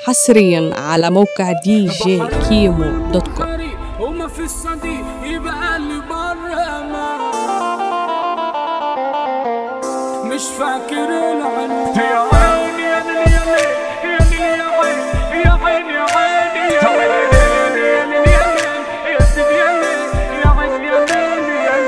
حصريا على موقع دي جي كيمو دوت كوم وما في الصديق يبقى اللي برا ما مش فاكر العنوان يا عيني يا ليل يا ليل يا عيني يا عيني يا عيني يا ليل يا ليل يا سيدي يا ليل يا عيني يا ليل يا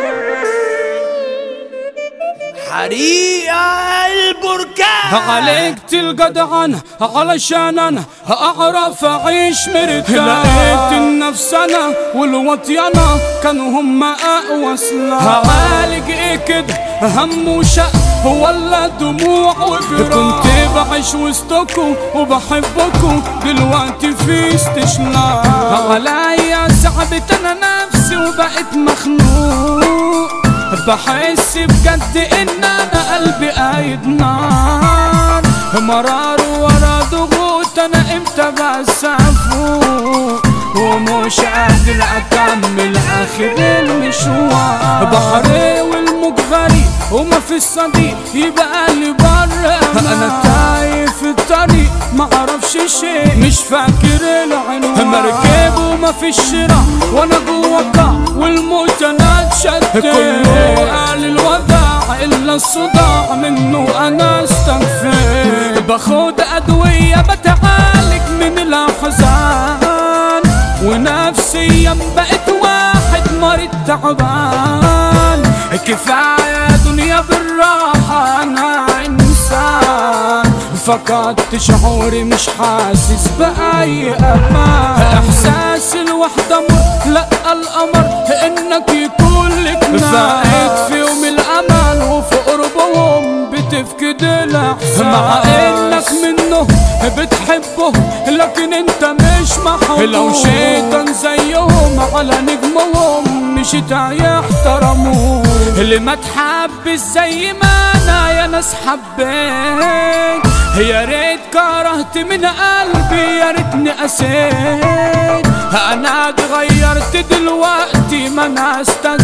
ليل حريقة البركان عليك تلقى علشان انا اعرف اعيش مرتاح لقيت النفس انا والوطيانة كانوا هم اقوى سلاح عالج ايه كده هم وشق ولا دموع وجراح كنت بعيش وسطكم وبحبكم دلوقتي في استشلاء عليا صعبت انا نفسي وبقيت مخنوق بحس بجد ان انا قلبي قايد نار مرار ورا ضغوط انا امتى بس افوق ومش قادر اكمل اخر المشوار بحري والموج غريب وما في الصديق يبقى اللي بره انا تايه في الطريق معرفش شيء مش فاكر العنوان مركب وما في الشراء وانا جوا القاع والموت انا اتشتت كله قال الوداع الا الصداع منه انا استغفر باخد ادويه بتعالج من الاحزان ونفسيا بقيت واحد مريض تعبان كفايه دنيا بالراحه انا انسان فقدت شعوري مش حاسس بأي أمان إحساس الوحدة مر لا الأمر إنك يكون لك فايت في يوم الأمل وفي قربهم بتفقد الإحساس مع إنك منه بتحبه لكن أنت مش محبوب لو شيطان زيهم على نجمهم مش يحترموه اللي ما تحبش زي ما أنا يا ناس حبيت يا ريت كرهت من قلبي يا ريتني قسيت انا اتغيرت دلوقتي ما انا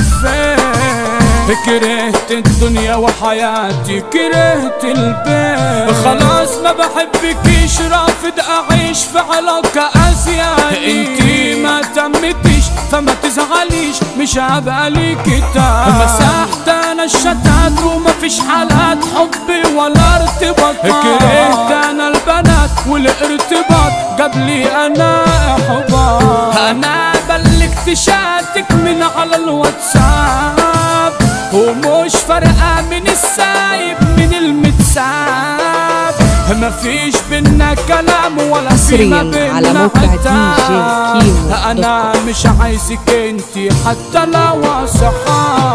استكفيت كرهت الدنيا وحياتي كرهت البيت خلاص ما بحبكيش رافض اعيش في علاقة ازياني انتي ما تمتيش فما تزعليش مش هبقى ليكي مسحت انا الشتات وما فيش حالات حب ولا ارتباط كرهت انا البنات والارتباط جاب لي انا احباط انا بلغت شاتك من على الواتساب ومش فارقة من السايب من المتساب مفيش بينا كلام ولا فينا حصرياً على بينا موقع عتاب. DJ كيمو دوت انا مش عايزك انتي حتى لو صحاب